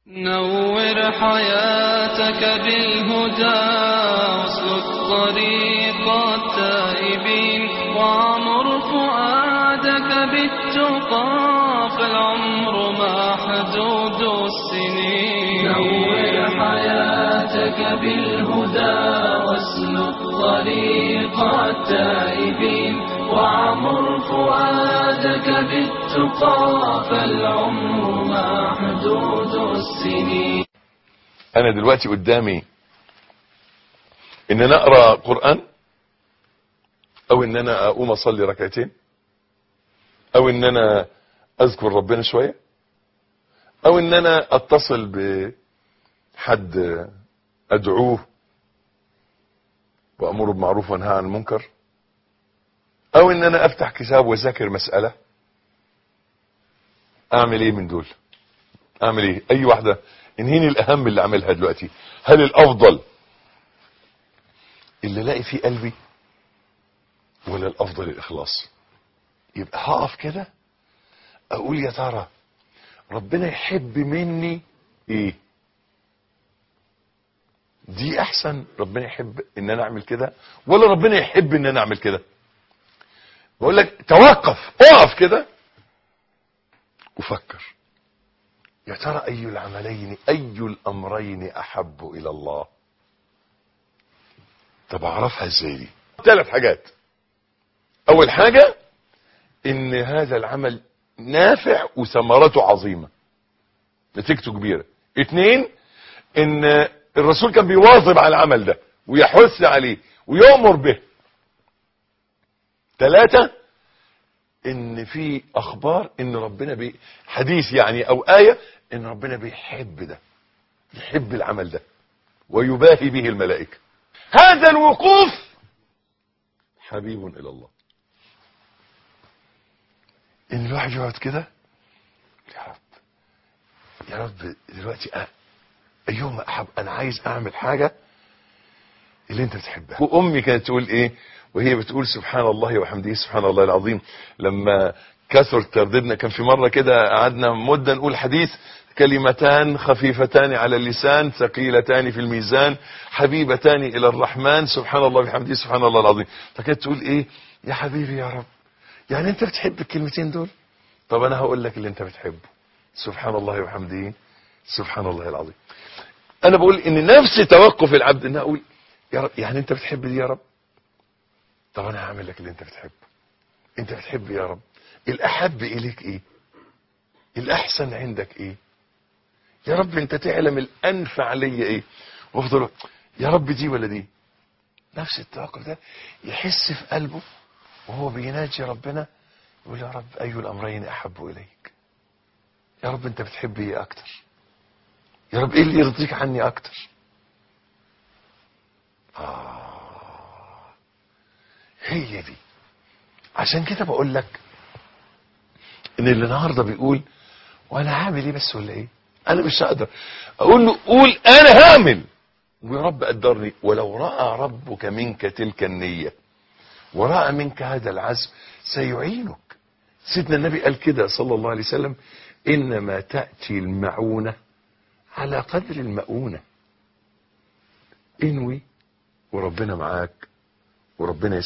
نور حياتك بالهدى واسلك طريق التائبين وعمر فؤادك بالتقى فالعمر محدود السنين نور حياتك بالهدى واسلك طريق التائبين وعمر فؤادك بالتقى فالعمر محدود السنين انا دلوقتي قدامي ان انا اقرا قران او ان انا اقوم اصلي ركعتين او ان انا اذكر ربنا شويه او ان انا اتصل بحد ادعوه وامره بمعروف وانهى عن المنكر او ان انا افتح كتاب واذاكر مساله اعمل ايه من دول اعمل ايه اي واحده انهيني الاهم اللي اعملها دلوقتي هل الافضل اللي الاقي فيه قلبي ولا الافضل الاخلاص يبقى هقف كده اقول يا ترى ربنا يحب مني ايه دي احسن ربنا يحب ان انا اعمل كده ولا ربنا يحب ان انا اعمل كده بقول لك توقف اقف كده وفكر يا ترى اي العملين اي الامرين احب الى الله طب اعرفها ازاي دي ثلاث حاجات اول حاجة ان هذا العمل نافع وثمرته عظيمة نتيجته كبيرة اتنين ان الرسول كان بيواظب على العمل ده ويحث عليه ويؤمر به ثلاثة ان في اخبار ان ربنا بي حديث يعني او آية ان ربنا بيحب ده يحب العمل ده ويباهي به الملائكة هذا الوقوف حبيب الى الله ان الواحد يقعد كده يا رب يا رب دلوقتي أ- ايهما احب انا عايز اعمل حاجة اللي انت بتحبها وامي كانت تقول ايه وهي بتقول سبحان الله وحمده سبحان الله العظيم لما كثر ترددنا كان في مرة كده قعدنا مدة نقول حديث كلمتان خفيفتان على اللسان ثقيلتان في الميزان حبيبتان الى الرحمن سبحان الله وبحمده سبحان الله العظيم فكانت تقول ايه يا حبيبي يا رب يعني انت بتحب الكلمتين دول طب انا هقول لك اللي انت بتحبه سبحان الله وبحمده سبحان الله العظيم انا بقول ان نفس توقف العبد ان اقول يا رب يعني انت بتحب دي يا رب طب انا هعمل لك اللي انت بتحبه انت بتحب يا رب الاحب اليك ايه الاحسن عندك ايه يا رب انت تعلم الانفع ليا ايه وافضل أقول، يا رب دي ولا دي نفس التوقف ده يحس في قلبه وهو بيناجي ربنا يقول يا رب اي الامرين احب اليك يا رب انت بتحب ايه اكتر يا رب ايه اللي يرضيك عني اكتر آه هي دي عشان كده بقول لك ان اللي النهارده بيقول وانا هعمل ايه بس ولا ايه انا مش هقدر اقول له قول انا هعمل ويا رب قدرني ولو راى ربك منك تلك النيه وراى منك هذا العزم سيعينك سيدنا النبي قال كده صلى الله عليه وسلم انما تاتي المعونه على قدر المؤونه انوي وربنا معاك وربنا